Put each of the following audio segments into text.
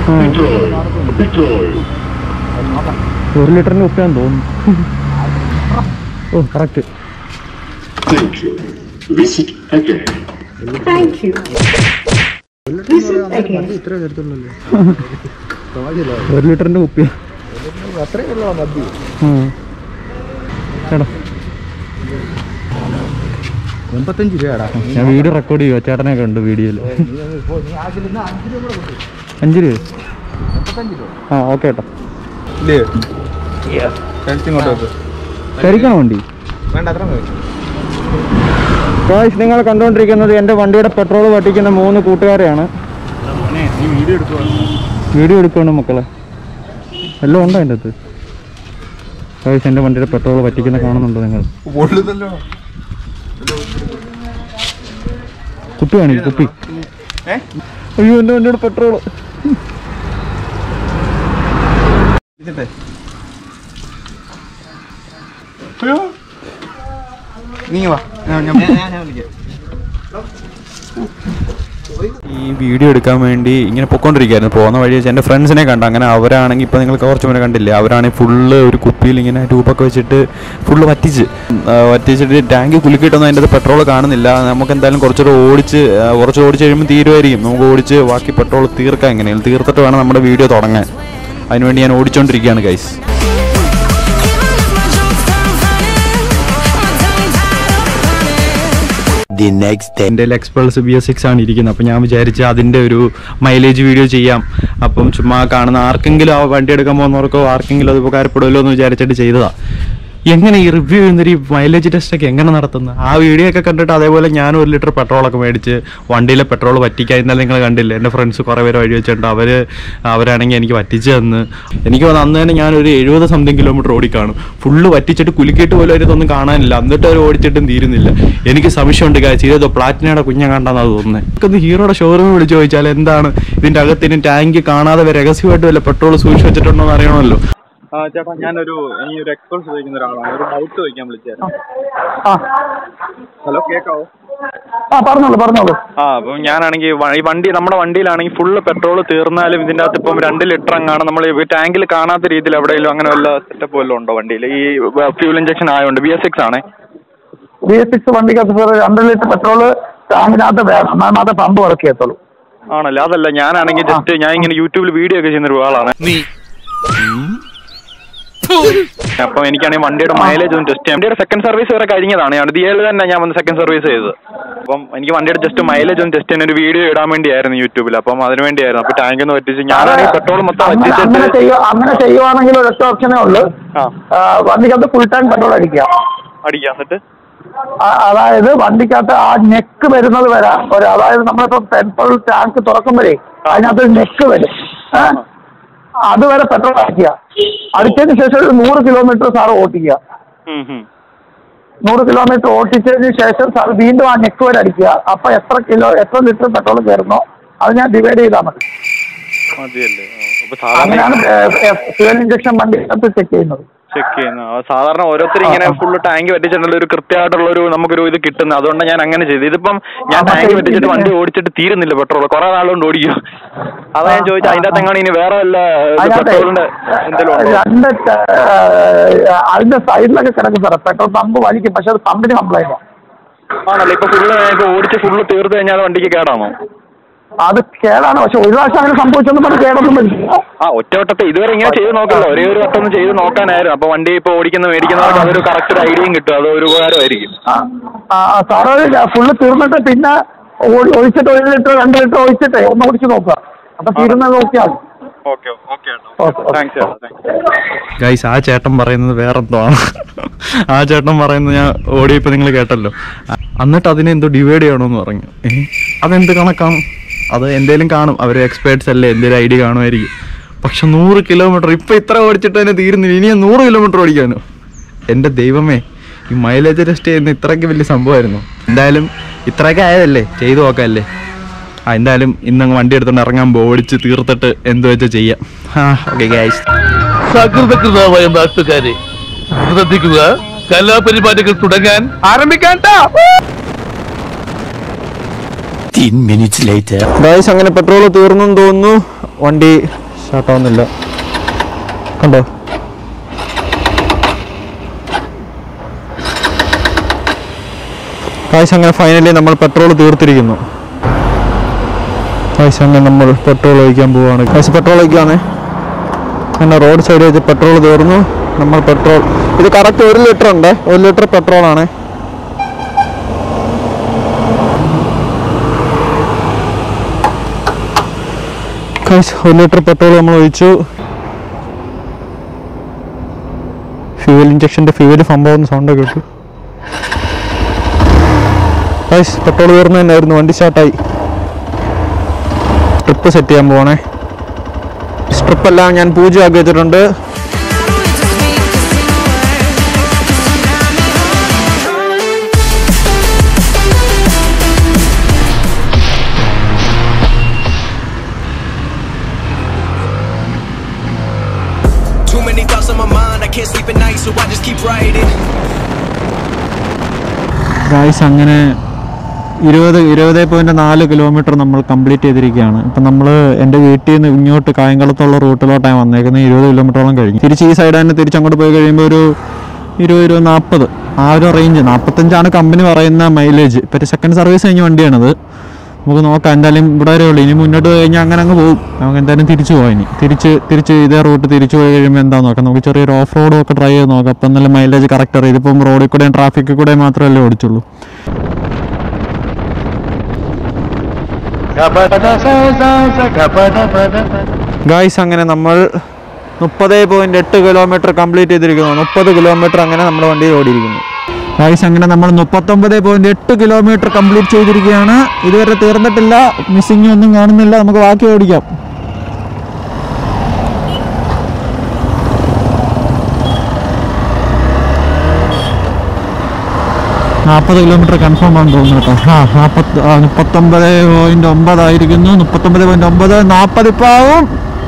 Deploy. Deploy. ഒരു ലിറ്ററിന് ഉപ്പാന്ന് തോന്നുന്നു ഓ correct Thank you. Visit again. Thank you. Visit again. ഒരു ലിറ്ററിന്റെ കുപ്പി ചേട്ടാ എൺപത്തഞ്ച് രൂപയാടാ ഞാൻ വീഡിയോ റെക്കോർഡ് ചെയ്യുക ചേട്ടനെ കണ്ടു വീഡിയോയിൽ അഞ്ച് രൂപ ആ ഓക്കെ കേട്ടോ ഇല്ലേ ഇങ്ങോട്ട് വെക്ക് കഴിക്കണോ വണ്ടി വേണ്ട അത്ര മതി ഗായ്സ് നിങ്ങൾ കണ്ടുകൊണ്ടിരിക്കുന്നത് എൻ്റെ വണ്ടിയുടെ പെട്രോൾ പറ്റിക്കുന്ന മൂന്ന് കൂട്ടുകാരെയാണ് വീഡിയോ എടുക്കണം മക്കളെ എല്ലാം ഉണ്ടോ അതിൻ്റെ അകത്ത് ഗായ്സ് എൻ്റെ വണ്ടിയുടെ പെട്രോൾ പറ്റിക്കുന്ന കാണുന്നുണ്ടോ നിങ്ങൾ പൊള്ളുന്നല്ലോ കുപ്പി കാണിക്കും കുപ്പി ഏ? അയ്യോ എൻ്റെ വണ്ടിയുടെ പെട്രോൾ ഇതിട്ടെ നീ വാ ഞാൻ ഞാൻ ഞാൻ വിളിക്കാം ഈ വീഡിയോ എടുക്കാൻ വേണ്ടി ഇങ്ങനെ പൊക്കോണ്ടിരിക്കുകയായിരുന്നു പോകുന്ന വഴി വെച്ച് എൻ്റെ ഫ്രണ്ട്സിനെ കണ്ടു അങ്ങനെ അവരാണെങ്കിൽ ഇപ്പോൾ നിങ്ങൾ കുറച്ച് മുന്നേ കണ്ടില്ലേ അവരാണെങ്കിൽ ഫുള്ള് ഒരു കുപ്പിയിൽ ഇങ്ങനെ ട്യൂബൊക്കെ വെച്ചിട്ട് ഫുള്ള് വറ്റിച്ച് ആ, വറ്റിച്ചിട്ട് ടാങ്ക് കുലുക്കിയിട്ടൊന്നും അതിൻ്റെ അത് പെട്രോൾ കാണുന്നില്ല നമുക്ക് എന്തായാലും കുറച്ചുകൂടെ ഓടിച്ച് ആ, കുറച്ച് ഓടിച്ച് കഴിയുമ്പോൾ തീരുമായിരിക്കും നമുക്ക് ഓടിച്ച് ബാക്കി പെട്രോൾ തീർക്കാൻ എങ്ങനെയാണ് തീർത്തിട്ട് വേണം നമ്മുടെ വീഡിയോ തുടങ്ങാൻ അതിനുവേണ്ടി ഞാൻ ഓടിച്ചുകൊണ്ടിരിക്കുകയാണ് ഗൈസ് എൻ്റെ എക്സ്പൾസ് ബി എസ് സിക്സ് ആണ് ഇരിക്കുന്നത് അപ്പോൾ ഞാൻ വിചാരിച്ച് അതിൻ്റെ ഒരു മൈലേജ് വീഡിയോ ചെയ്യാം അപ്പം ചുമ്മാ കാണുന്ന ആർക്കെങ്കിലും ആ വണ്ടി എടുക്കാൻ പോകുന്നവർക്കോ ആർക്കെങ്കിലും അത് ഉപകാരപ്പെടുമല്ലോ എന്ന് വിചാരിച്ചിട്ട് ചെയ്തതാ എങ്ങനെ ഈ റിവ്യൂ ചെയ്യുന്നൊരു ഈ മൈലേജ് ടെസ്റ്റ് ഒക്കെ എങ്ങനെ നടത്തുന്നത് ആ വീഡിയോ ഒക്കെ കണ്ടിട്ട് അതേപോലെ ഞാൻ ഒരു ലിറ്റർ പെട്രോളൊക്കെ മേടിച്ച് വണ്ടിയിലെ പെട്രോൾ പറ്റിക്കാൻ ഇന്നലെ നിങ്ങൾ കണ്ടില്ലേ എൻ്റെ ഫ്രണ്ട്സ് കുറേ പേര് വഴി വെച്ചിട്ടുണ്ട് അവർ അവരാണെങ്കിൽ എനിക്ക് പറ്റിച്ച് തന്ന് എനിക്ക് തോന്നുന്നു അന്ന് തന്നെ ഞാനൊരു എഴുപത് സംതിങ് കിലോമീറ്റർ ഓടിക്കാണും ഫുള്ള് പറ്റിച്ചിട്ട് കുലുക്കിയിട്ട് പോലും അവരൊന്നും കാണാനില്ല എന്നിട്ട് അവർ ഓടിച്ചിട്ടും തീരുന്നില്ല എനിക്ക് സംശയമുണ്ട് കാഴ്ച ഇതോ പ്ലാറ്റിനയുടെ കുഞ്ഞ കണ്ടെന്നാ തോന്നുന്നത് നമുക്കൊന്ന് ഹീറോയുടെ ഷോറൂമിൽ വിളിച്ച് ചോദിച്ചാൽ എന്താണ് ഇതിന്റെ അകത്ത് ഇനി ടാങ്ക് കാണാതെ വരെ രഹസ്യമായിട്ട് വല്ല പെട്രോൾ സൂക്ഷിച്ച് വെച്ചിട്ടുണ്ടോ എന്ന് അറിയണമല്ലോ ചേട്ടാ ഞാനൊരു ഈ ഒരു എക്സ്പൾസ് ചോദിക്കുന്ന ഒരാളാണ് ഒരു ഡൗട്ട് ചോദിക്കാൻ വിളിച്ചായിരുന്നു ഹലോ കേക്കാവോ ആ പറഞ്ഞോളൂ പറഞ്ഞോളൂ ആ അപ്പം ഞാനാണെങ്കിൽ വ- ഈ വണ്ടി നമ്മുടെ വണ്ടിയിലാണെങ്കിൽ ഫുള്ള് പെട്രോൾ തീർന്നാലും ഇതിൻ്റെ അകത്ത് ഇപ്പം രണ്ട് ലിറ്റർ അങ്ങാണ് നമ്മൾ ഈ ടാങ്കിൽ കാണാത്ത രീതിയിൽ എവിടെയെങ്കിലും അങ്ങനെ വല്ല സെറ്റപ്പ് വല്ലതും ഉണ്ടോ വണ്ടിയിൽ ഈ ഫ്യൂൽ ഇഞ്ചക്ഷൻ ആയതുകൊണ്ട് ബി എസ് സിക്സ് ആണേ ബി എസ് സിക്സ് വണ്ടിക്കകത്ത് സാർ രണ്ട് ലിറ്റർ പെട്രോൾ ടാങ്കിനകത്ത് വേണം എന്നാൽ മാത്രമേ പമ്പ് വർക്ക് ചെയ്യത്തുള്ളൂ ആണല്ലേ അതല്ല ഞാനാണെങ്കിൽ ജസ്റ്റ് ഞാൻ ഇങ്ങനെ യൂട്യൂബിൽ വീഡിയോ ഒക്കെ ചെയ്യുന്ന ഒരു ആളാണ് അപ്പം എനിക്കാണെങ്കിൽ വണ്ടിയുടെ മൈലേജ് ഒന്ന് ടെസ്റ്റ് ചെയ്യാം വണ്ടിയുടെ സെക്കൻഡ് സർവീസ് വരെ കഴിഞ്ഞതാണ് ഞാൻ ദിയയിൽ തന്നെ ഞാൻ വന്ന് സെക്കൻഡ് സർവീസ് ചെയ്തത് അപ്പം എനിക്ക് വണ്ടിയുടെ ജസ്റ്റ് മൈലേജ് ഒന്ന് ടെസ്റ്റ് ചെയ്യാൻ ഒരു വീഡിയോ ഇടാൻ വേണ്ടിയായിരുന്നു യൂട്യൂബിൽ അപ്പം അതിന് വേണ്ടിയായിരുന്നു അപ്പോൾ ടാങ്ക് ഒന്ന് പറ്റിച്ച് ഞാനാണെങ്കിൽ പെട്രോൾ മൊത്തം അങ്ങനെ അങ്ങനെ വറ്റിച്ചിട്ട് ചെയ്യുക അങ്ങനെ ചെയ്യുവാണെങ്കിൽ ഒരൊറ്റ ഓപ്ഷനേ ഉള്ളൂ ആ ആ, വണ്ടിക്കകത്ത് ഫുൾ ടാങ്ക് പെട്രോൾ അടിക്കുക അടിക്കാം എന്നിട്ട് ആ- അതായത് വണ്ടിക്കകത്ത് ആ നെക്ക് വരുന്നത് വരെ ഒരു അതായത് നമ്മളിപ്പോ പെട്രോൾ ടാങ്ക് തുറക്കുമ്പോഴേ അതിനകത്ത് ഒരു നെക്ക് വരും ഏ? അതുവരെ പെട്രോൾ അടിക്കുക അടിച്ചതിന് ശേഷം ഒരു നൂറ് കിലോമീറ്റർ സാർ ഓട്ടിക്കുക ഉം, ഉം. നൂറ് കിലോമീറ്റർ ഓട്ടിച്ചതിന് ശേഷം സാർ വീണ്ടും ആ നെക്ക് വരെ അടിക്കുക അപ്പൊ എത്ര കിലോ എത്ര ലിറ്റർ പെട്രോൾ കയറുന്നോ അത് ഞാൻ ഡിവൈഡ് ചെയ്താൽ മതി മതിയല്ലേ ആ, അപ്പൊ സാധാരണ അങ്ങനെയാണ് ഫ്യൂൽ ഇഞ്ചക്ഷൻ വണ്ടിക്കകത്ത് ചെക്ക് ചെയ്യുന്നത് ചെക്ക് ചെയ്യുന്നത് ആ, സാധാരണ ഓരോരുത്തർ ഇങ്ങനെ ഫുള്ള് ടാങ്ക് പറ്റിച്ചിട്ടുള്ള ഒരു കൃത്യമായിട്ടുള്ള ഒരു നമുക്കൊരു ഇത് കിട്ടുന്നത് അതുകൊണ്ട് ഞാൻ അങ്ങനെ ചെയ്തു ഇതിപ്പം ഞാൻ ആ, പക്ഷേ ടാങ്ക് പറ്റിച്ചിട്ട് ഇതിന് വണ്ടി ഓടിച്ചിട്ട് തീരുന്നില്ല പെട്രോൾ കുറെ നാളുകൊണ്ട് ഓടിക്കും അതാ ഞാൻ ചോദിച്ചത് അതിന്റെ അകത്ത് എങ്ങനെ ഇനി വേറെ വല്ല അതിനകത്ത് പെട്രോളിന്റെ എന്തെങ്കിലും ഉണ്ടോ രണ്ട് ട- ആ, അതിന്റെ സൈഡിലൊക്കെ കിടക്കും സാറേ പെട്രോൾ പമ്പ് വലിക്കും പക്ഷെ അത് പമ്പിന് കംപ്ലൈന്റ് ആണല്ലോ ഇപ്പൊ ഫുള്ള് ഇപ്പൊ ഓടിച്ച് ഫുള്ള് തീർത്ത് കഴിഞ്ഞാൽ അത് വണ്ടിക്ക് കേടാണോ അത് കേടാണ് പക്ഷെ ഒരു പ്രാവശ്യം അങ്ങനെ സംഭവിച്ചൊന്നും പറഞ്ഞ് കേടൊന്നും വരില്ല ആ ഒറ്റ വട്ടത്തെ ഇതുവരെ ഇങ്ങനെ ചെയ്ത് നോക്കല്ലോ ഒരേ ഒരു വട്ടം ഒന്ന് ചെയ്ത് നോക്കാനായിരുന്നു അപ്പൊ വണ്ടി ഇപ്പൊ ഓടിക്കുന്ന മേടിക്കുന്നവർക്ക് അതൊരു കറക്റ്റ് ഒരു ഐഡിയയും കിട്ടും അത് ഒരു ഉപകാരമായിരിക്കും ആ, ആ, സാറ് ഫുള്ള് തീർന്നിട്ട് പിന്നെ ഒ- ഒഴിച്ചിട്ട് ഒരു ലിറ്റർ രണ്ട് ലിറ്റർ ഒഴിച്ചിട്ട് ഒന്ന് ഓടിച്ച് നോക്കുക അപ്പൊ തീരുന്നത് നോക്കിയാൽ ഓക്കെ ഓക്കെ ഓക്കെ താങ്ക്സ് ചേട്ടാ താങ്ക്സ് ഗൈസ് ആ ചേട്ടൻ പറയുന്നത് വേറെന്തോ ആണ് ആ ചേട്ടൻ പറയുന്നത് ഞാൻ ഓടിയപ്പോൾ നിങ്ങൾ കേട്ടല്ലോ അ- എന്നിട്ട് അതിനെ എന്തോ ഡിവൈഡ് ചെയ്യണമെന്ന് പറഞ്ഞു ഏ അതെന്ത് കണക്കാണ് അത് എന്തേലും കാണും അവർ എക്സ്പേർട്സ് അല്ലേ എന്തേലും ഐഡിയ കാണുമായിരിക്കും പക്ഷെ നൂറ് കിലോമീറ്റർ ഇപ്പം ഇത്ര ഓടിച്ചിട്ട് തന്നെ തീരുന്നില്ല ഇനി ഞാൻ നൂറ് കിലോമീറ്റർ ഓടിക്കാനോ എൻ്റെ ദൈവമേ ഈ മൈലേജ് ടെസ്റ്റ് ചെയ്യുന്ന ഇത്രയ്ക്ക് വലിയ സംഭവമായിരുന്നു എന്തായാലും ഇത്രയൊക്കെ ആയതല്ലേ ചെയ്തു നോക്കാമല്ലേ ആ എന്തായാലും ഇന്നങ്ങ് വണ്ടി എടുത്തോണ്ട് ഇറങ്ങാൻ പോ ഓടിച്ച് തീർത്തിട്ട് എന്ത് വെച്ചാൽ ചെയ്യാം ആ ഓക്കെ ഗൈസ് സകൃതകൃതമായ നാട്ടുകാരെ ശ്രദ്ധിക്കുക കലാപരിപാടികൾ തുടങ്ങാൻ ആരംഭിക്കാൻ ഗൈസ് അങ്ങനെ പെട്രോൾ തീർന്നെന്ന് തോന്നുന്നു വണ്ടി സ്റ്റാർട്ടാവുന്നില്ല കണ്ടോ കാശ് അങ്ങനെ ഫൈനലി നമ്മൾ പെട്രോൾ തീർത്തിരിക്കുന്നു കാശ് അങ്ങനെ നമ്മൾ പെട്രോൾ ഒഴിക്കാൻ പോവുകയാണ് കാശ് പെട്രോൾ ഒഴിക്കുകയാണേ അങ്ങനെ റോഡ് സൈഡ് വെച്ച് പെട്രോൾ തീർന്നു നമ്മൾ പെട്രോൾ ഇത് കറക്റ്റ് ഒരു ലിറ്റർ ഉണ്ട് ഒരു ലിറ്റർ പെട്രോൾ ആണ് കാശ് ഒരു ലിറ്റർ പെട്രോൾ നമ്മൾ ഒഴിച്ചു ഫ്യൂവൽ ഇഞ്ചക്ഷൻ്റെ ഫ്യൂവൽ സംഭവം സൗണ്ട് കേട്ടു ഗൈസ് പെട്രോൾ തീർന്നു തന്നെയായിരുന്നു വണ്ടി സ്റ്റാർട്ടായി സ്ട്രിപ്പ് സെറ്റ് ചെയ്യാൻ പോവാണേ സ്ട്രിപ്പ് എല്ലാം ഞാൻ പൂജ്യമാക്കി വെച്ചിട്ടുണ്ട് Too many thoughts on my mind, I can't sleep at night, so I just keep writing. Guys അങ്ങനെ ഇരുപത് ഇരുപത് പോയിന്റ് നാല് കിലോമീറ്റർ നമ്മൾ കംപ്ലീറ്റ് ചെയ്തിരിക്കുകയാണ് ഇപ്പം നമ്മൾ എൻ്റെ വീട്ടിൽ നിന്ന് ഇങ്ങോട്ട് കായംകുളത്തുള്ള റൂട്ടിലോട്ടാണ് വന്നേക്കുന്നത് ഇരുപത് കിലോമീറ്ററോളം കഴിഞ്ഞു തിരിച്ച് ഈ സൈഡ് തന്നെ തിരിച്ച് അങ്ങോട്ട് പോയി കഴിയുമ്പോൾ ഒരു ഇരുപത് ഇരുപത് നാൽപ്പത് ആ ഒരു റേഞ്ച് നാൽപ്പത്തഞ്ചാണ് കമ്പനി പറയുന്ന മൈലേജ് ഇപ്പം ഒരു സെക്കൻഡ് സർവീസ് കഴിഞ്ഞ വണ്ടിയാണത് നമുക്ക് നോക്കാം എന്തായാലും ഇവിടെ വരെ ഉള്ളൂ ഇനി മുന്നോട്ട് പോയി കഴിഞ്ഞാൽ അങ്ങനെ അങ്ങ് പോകും നമുക്ക് എന്തായാലും തിരിച്ചു പോകാം ഇനി തിരിച്ച് തിരിച്ച് ഇതേ റൂട്ട് തിരിച്ചു പോയി കഴിയുമ്പോൾ എന്താ നോക്കാം നമുക്ക് ചെറിയൊരു ഓഫ് റോഡും ഒക്കെ ട്രൈ ചെയ്ത് നോക്കാം അപ്പം നല്ല മൈലേജ് കറക്റ്റ് അറിയാം ഇതിപ്പം റോഡിൽ കൂടെയും ട്രാഫിക്കിൽ കൂടെയും മാത്രമല്ലേ ഓടിച്ചുള്ളൂ ഗായ്സ് അങ്ങനെ നമ്മൾ മുപ്പത് പോയിന്റ് എട്ട് കിലോമീറ്റർ കംപ്ലീറ്റ് ചെയ്തിരിക്കുന്നു മുപ്പത് കിലോമീറ്റർ അങ്ങനെ നമ്മുടെ വണ്ടിയിൽ ഓടിയിരിക്കുന്നു ഗായ്സ് അങ്ങനെ നമ്മൾ മുപ്പത്തൊമ്പത് പോയിന്റ് എട്ട് കിലോമീറ്റർ കംപ്ലീറ്റ് ചെയ്തിരിക്കുകയാണ് ഇതുവരെ തീർന്നിട്ടില്ല മിസ്സിംഗ് ഒന്നും കാണുന്നില്ല നമുക്ക് ബാക്കി ഓടിക്കാം നാൽപ്പത് കിലോമീറ്റർ കൺഫേം ആണെന്ന് തോന്നുന്നു കേട്ടോ ആ നാൽപ്പത്തി ആ, മുപ്പത്തൊമ്പത് പോയിന്റ് ഒമ്പതായിരിക്കുന്നു മുപ്പത്തൊമ്പത് പോയിന്റ് ഒമ്പത് നാൽപ്പത് ഇപ്പോൾ ആവും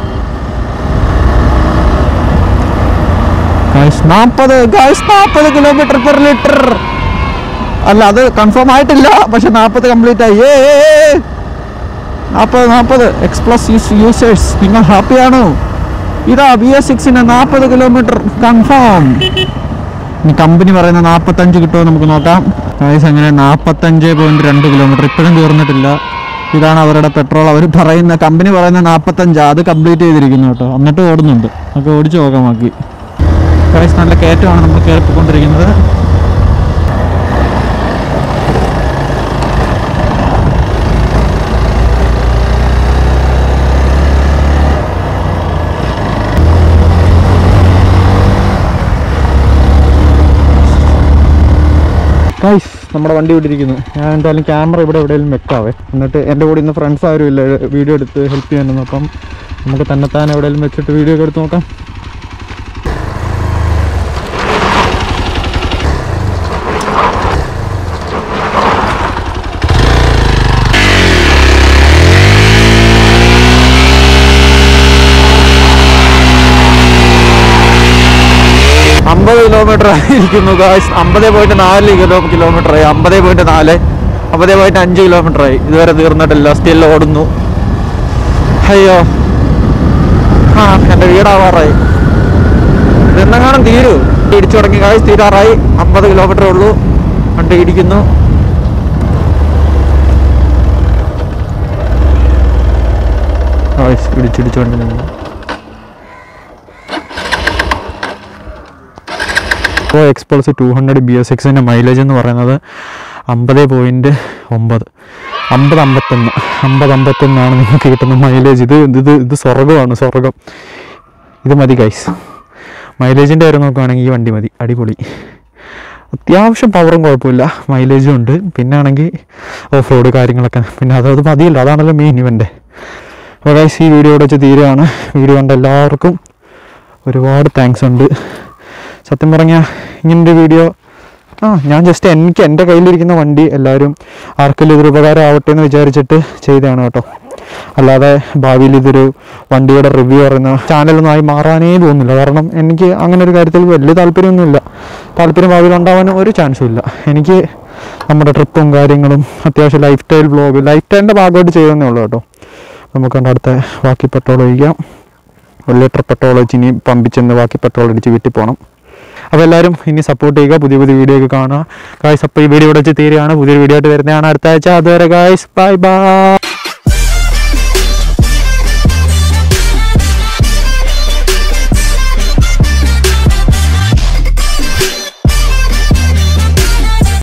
ഗായ്സ് നാൽപ്പത് ഗായ്സ് നാൽപ്പത് കിലോമീറ്റർ പെർ ലിറ്റർ അല്ല അത് കൺഫേം ആയിട്ടില്ല പക്ഷെ നാൽപ്പത് കംപ്ലീറ്റ് ആയി ഏ നാൽപ്പത് നാൽപ്പത് എക്സ് പ്ലസ് യൂസ് യൂസേഴ്സ് നിങ്ങൾ ഹാപ്പിയാണോ ഇതാ ബി എസ് സിക്സിന് നാൽപ്പത് കിലോമീറ്റർ കൺഫേം ഇനി കമ്പനി പറയുന്ന നാൽപ്പത്തഞ്ച് കിട്ടുമോ നമുക്ക് നോക്കാം ഗായ്സ് അങ്ങനെ നാൽപ്പത്തഞ്ച് പോയിന്റ് രണ്ട് കിലോമീറ്റർ ഇപ്പോഴും തീർന്നിട്ടില്ല ഇതാണ് അവരുടെ പെട്രോൾ അവർ പറയുന്ന കമ്പനി പറയുന്ന നാൽപ്പത്തഞ്ച് അത് കംപ്ലീറ്റ് ചെയ്തിരിക്കുന്നു കേട്ടോ എന്നിട്ട് ഓടുന്നുണ്ട് നമുക്ക് ഓടിച്ചു നോക്കാം ബാക്കി ഗായ്സ് നല്ല കയറ്റമാണ് നമ്മൾ കയറിപ്പോയിക്കൊണ്ടിരിക്കുന്നത് ഗൈസ് നമ്മുടെ വണ്ടി വിട്ടിരിക്കുന്നു ഞാൻ എന്തായാലും ക്യാമറ ഇവിടെ എവിടെയെങ്കിലും വെക്കാവേ എന്നിട്ട് എൻ്റെ കൂടെ ഇന്ന് ഫ്രണ്ട്സ് ആരും ഇല്ല വീഡിയോ എടുത്ത് ഹെൽപ്പ് ചെയ്യാനൊന്നും അപ്പം നമുക്ക് തന്നെത്താൻ എവിടെയെങ്കിലും വെച്ചിട്ട് വീഡിയോ ഒക്കെ എടുത്ത് നോക്കാം അമ്പത് കിലോമീറ്റർ ആയിരിക്കുന്നു ഗായ്സ് അമ്പത് പോയിന്റ് നാല് കിലോ കിലോമീറ്റർ ആയി അമ്പത് പോയിന്റ് നാല് അമ്പത് പോയിന്റ് അഞ്ച് കിലോമീറ്റർ ആയി ഇതുവരെ തീർന്നിട്ടില്ല സ്റ്റിൽ ഓടുന്നു അയ്യോ ആ എൻ്റെ വീടാവാറായി ഇതെന്നെങ്ങാനും തീരൂ ഇടിച്ചു തുടങ്ങി ഗായ്സ് തീരാറായി അമ്പത് കിലോമീറ്റർ ഉള്ളൂ വണ്ടി ഇടിക്കുന്നു ഗായ്സ് ഇടിച്ചിടിച്ചുകൊണ്ട് നിന്നു ഇപ്പോൾ Xpulse two hundred B S എക്സിൻ്റെ മൈലേജ് എന്ന് പറയുന്നത് അമ്പത് പോയിൻറ്റ് ഒമ്പത് അമ്പത് അമ്പത്തൊന്ന് അമ്പത് അമ്പത്തൊന്നാണ് നിങ്ങൾക്ക് കിട്ടുന്ന മൈലേജ് ഇത് ഇത് ഇത് സ്വർഗമാണ് സ്വർഗം ഇത് മതി ഗൈസ് മൈലേജിൻ്റെ കാര്യം നോക്കുകയാണെങ്കിൽ ഈ വണ്ടി മതി അടിപൊളി അത്യാവശ്യം പവറും കുഴപ്പമില്ല മൈലേജും ഉണ്ട് പിന്നെ ആണെങ്കിൽ ഓഫ് റോഡ് കാര്യങ്ങളൊക്കെ പിന്നെ അതത് മതിയല്ലോ അതാണല്ലോ മെയിൻ ഇവൻ്റെ അപ്പോൾ ഗൈസ് ഈ വീഡിയോ ഇവിടെ വെച്ച് തീരുകയാണ് വീഡിയോ കണ്ട എല്ലാവർക്കും ഒരുപാട് താങ്ക്സ് ഉണ്ട് സത്യം പറഞ്ഞാൽ ഇങ്ങനൊരു വീഡിയോ ആ ഞാൻ ജസ്റ്റ് എനിക്ക് എൻ്റെ കയ്യിലിരിക്കുന്ന വണ്ടി എല്ലാവരും ആർക്കെങ്കിലും ഇതൊരു ഉപകാരം ആവട്ടെ എന്ന് വിചാരിച്ചിട്ട് ചെയ്തതാണ് കേട്ടോ അല്ലാതെ ഭാവിയിൽ ഇതൊരു വണ്ടിയുടെ റിവ്യൂ പറയുന്ന ചാനലൊന്നും ആയി മാറാനേ തോന്നുന്നില്ല കാരണം എനിക്ക് അങ്ങനെ ഒരു കാര്യത്തിൽ വലിയ താല്പര്യമൊന്നുമില്ല താല്പര്യം ഭാവിയിൽ ഉണ്ടാവാനും ഒരു ചാൻസും ഇല്ല എനിക്ക് നമ്മുടെ ട്രിപ്പും കാര്യങ്ങളും അത്യാവശ്യം ലൈഫ് സ്റ്റൈൽ ബ്ലോഗ് ലൈഫ് സ്റ്റൈലിൻ്റെ ഭാഗമായിട്ട് ചെയ്യുന്നേ ഉള്ളൂ കേട്ടോ നമുക്ക് കണ്ട അടുത്ത ബാക്കി പെട്രോൾ ഒഴിക്കാം ഒരു ലിറ്റർ പെട്രോൾ വെച്ച് ഇനി പമ്പിൽ ചെന്ന് ബാക്കി പെട്രോൾ അടിച്ച് വീട്ടിൽ പോകണം അപ്പോൾ എല്ലാവരും ഇനി സപ്പോർട്ട് ചെയ്യുക പുതിയ പുതിയ വീഡിയോ ഒക്കെ കാണുക ഗായ്സ് അപ്പോൾ ഈ വീഡിയോ ഇവിടെ വെച്ച് തീരുകയാണ് പുതിയൊരു വീഡിയോ ആയിട്ട് വരുന്നതാണ് അടുത്ത ആഴ്ച അതുവരെ ഗായ്സ് ബൈ ബൈ